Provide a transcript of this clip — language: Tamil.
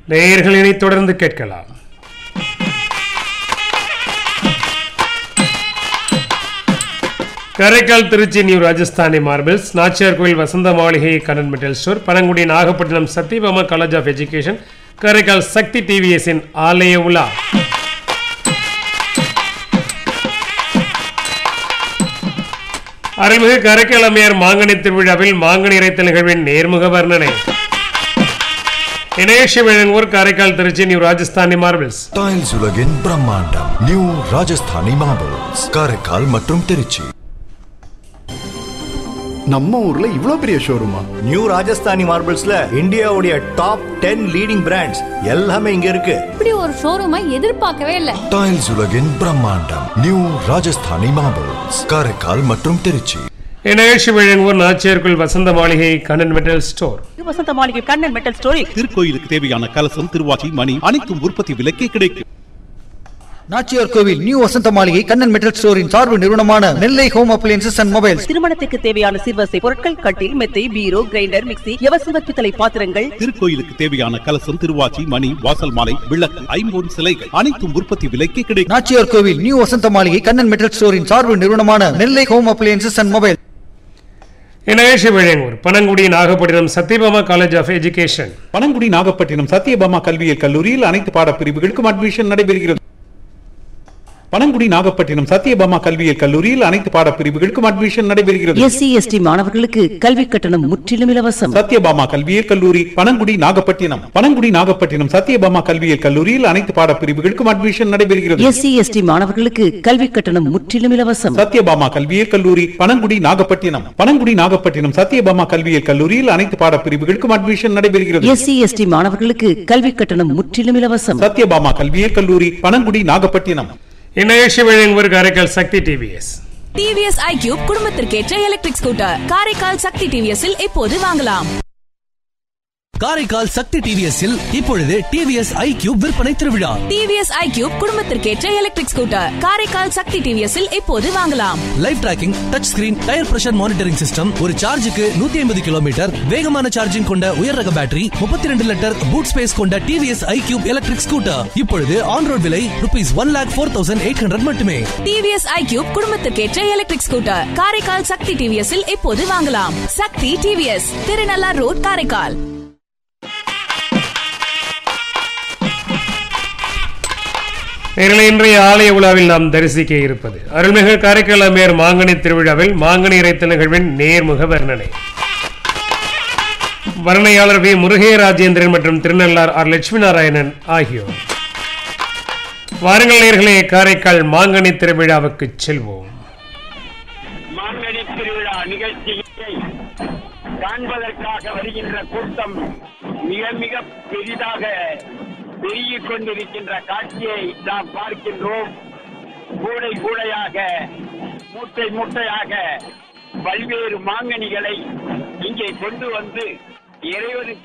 நேயர்களினை தொடர்ந்து கேட்கலாம் Karaikal Trichy new Rajasthani marbles Nachiyar Koil Vasantha Maligai Kannan metal store Panangudi Nagapattinam Sathyabama college of education Karaikal Sakthi டிவிஎஸின் ஆலய உலா அருள்மிகு கரைக்கால் அம்மையார் மாங்கனி திருவிழாவில் மாங்கனி இறைத்தல் நிகழ்வின் நேர்முக வர்ணனை இணையஷி வழங்குவோர் Karaikal Trichy new Rajasthani marbles tiles உலகின் பிரம்மாண்டம் நியூ ராஜஸ்தானி மார்பிள்ஸ் காரைக்கால் மற்றும் திருச்சி நம்ம ஊர்ல இவ்ளோ பெரிய ஷோரூமா நியூ ராஜஸ்தானி மார்பிள்ஸ்ல இந்தியாவுடைய டாப் டென் லீடிங் பிராண்ட்ஸ் எல்லாமே இங்க இருக்கு இப்படி ஒரு ஷோரூமை எதிர்பார்க்கவே இல்லை டைல்ஸ் உலகின் பிரம்மாண்டம் நியூ ராஜஸ்தானி மார்பிள்ஸ் காரைக்கால் மற்றும் திருச்சி இணையஷி வழங்குவோர் நாச்சியார் கோயில் வசந்த மாளிகை கண்ணன் மெட்டல் ஸ்டோர் வசந்த மாளிகை கண்ணன் மெட்டல் ஸ்டோரில் திருக்கோயிலுக்கு தேவையான கலசம் திருவாச்சி மணி அனைத்தும் உற்பத்தி விலைக்கே கிடைக்கும் நாச்சியார் கோவில் நியூ வசந்த மாளிகை கண்ணன் மெட்டல் ஸ்டோரின் சார்பு நிறுவனமான Nellai home appliances and mobiles திருமணத்துக்கு தேவையான சிறுவசை பொருட்கள் கட்டில் மெத்தை பீரோ கிரைண்டர் மிக்ஸி எவசிவ பித்தளை பாத்திரங்கள் திருக்கோயிலுக்கு தேவையான கலசம் திருவாச்சி மணி வாசல் மாலை விளக்கு ஐம்பொன் சிலைகள் அனைத்தும் உற்பத்தி விலைக்கே கிடைக்கும் நாச்சியார் கோவில் நியூ வசந்த மாளிகை கண்ணன் மெட்டல் ஸ்டோரின் சார்பு நிறுவனமான Nellai home appliances and mobile இணையஷி வழங்குவோர் Panangudi Nagapattinam Sathyabama college of education Panangudi Nagapattinam Sathyabama கல்வியியல் கல்லூரியில் அனைத்து பாடப்பிரிவுகளுக்கும் அட்மிஷன் நடைபெறுகிறது பனங்குடி நாகப்பட்டினம் சத்தியபாமா கல்வியியல் கல்லூரியில் அனைத்து பாடப்பிரிவுகளுக்கும் அட்மிஷன் நடைபெறுகிறது எஸ்சி எஸ்டி மாணவர்களுக்கு கல்வி கட்டணம் முற்றிலும் இலவசம் சத்தியபாமா கல்வியியல் கல்லூரி பனங்குடி நாகப்பட்டினம் பனங்குடி நாகப்பட்டினம் சத்தியபாமா கல்வியியல் கல்லூரியில் அனைத்து பாடப்பிரிவுகளுக்கும் அட்மிஷன் நடைபெறுகிறது எஸ்சி எஸ்டி மாணவர்களுக்கு கல்வி கட்டணம் முற்றிலும் இலவசம் சத்யபாமா கல்வியியல் கல்லூரி பனங்குடி நாகப்பட்டினம் பனங்குடி நாகப்பட்டினம் சத்யபாமா கல்வியியல் கல்லூரியில் அனைத்து பாடப்பிரிவுகளுக்கும் அட்மிஷன் நடைபெறுகிறது எஸ்சி எஸ்டி மாணவர்களுக்கு கல்வி கட்டணம் முற்றிலும் இலவசம் சத்யபாமா கல்வியியல் கல்லூரி பனங்குடி நாகப்பட்டினம் இணையஷி வழங்குவோர் Karaikal Sakthi TVS TVS iQube குடும்பத்திற்கேற்ற எலக்ட்ரிக் ஸ்கூட்டர் காரைக்கால் சக்தி டிவிஎஸ்ஸில் இப்போது வாங்கலாம் காரைக்கால் சக்தி டிவிஎஸ்ஸில் இப்பொழுது டிவிஎஸ் ஐ கியூப் விற்பனை திருவிழா டிவிஎஸ் ஐக்யூப் குடும்பத்திற்கேற்ற எலக்ட்ரிக் ஸ்கூட்டர் காரைக்கால் சக்தி டிவிஎஸ்ஸில் இப்போது வாங்கலாம் live tracking touch screen tyre pressure monitoring system ஒரு சார்ஜுக்கு நூத்தி ஐம்பது கிலோமீட்டர் வேகமான சார்ஜிங் கொண்ட உயர் ரக பேட்டரி முப்பத்தி ரெண்டு லிட்டர் பூட் ஸ்பேஸ் கொண்ட TVS iQube electric scooter இப்பொழுது ஆன் ரோட் விலை rupees one lakh four thousand eight hundred மட்டுமே டிவிஎஸ் ஐக்யூப் குடும்பத்திற்கேற்ற எலக்ட்ரிக் ஸ்கூட்டர் காரைக்கால் சக்தி டிவிஎஸ்ஸில் இப்போது வாங்கலாம் சக்தி டிவிஎஸ் திருநள்ளார் ரோட் காரைக்கால் நேரில் இன்றைய ஆலய உலாவில் நாம் தரிசிக்க இருப்பது அருள்மிகு காரைக்கால் அம்மையார் மாங்கனி திருவிழாவில் மாங்கனி இறைத்தல் நிகழ்வின் நேர்முக வர்ணனை வர்ணையாளர் வி முருகே ராஜேந்திரன் மற்றும் திருநள்ளார் ஆர் லட்சுமி நாராயணன் ஆகியோர் வாருங்கள் நேர்களே காரைக்கால் மாங்கனி திருவிழாவுக்கு செல்வோம் மாங்கனி திருவிழா நிகழ்ச்சியை காண்பதற்காக வருகின்ற கூட்டம் மிக மிக பெரிதாக பெருகிக் கொண்டிருக்கின்ற காட்சியை நாம் பார்க்கின்றோம் கூடை கூடையாக மூட்டை மூட்டையாக பல்வேறு மாங்கனிகளை இங்கே கொண்டு வந்து இறைவனுக்கு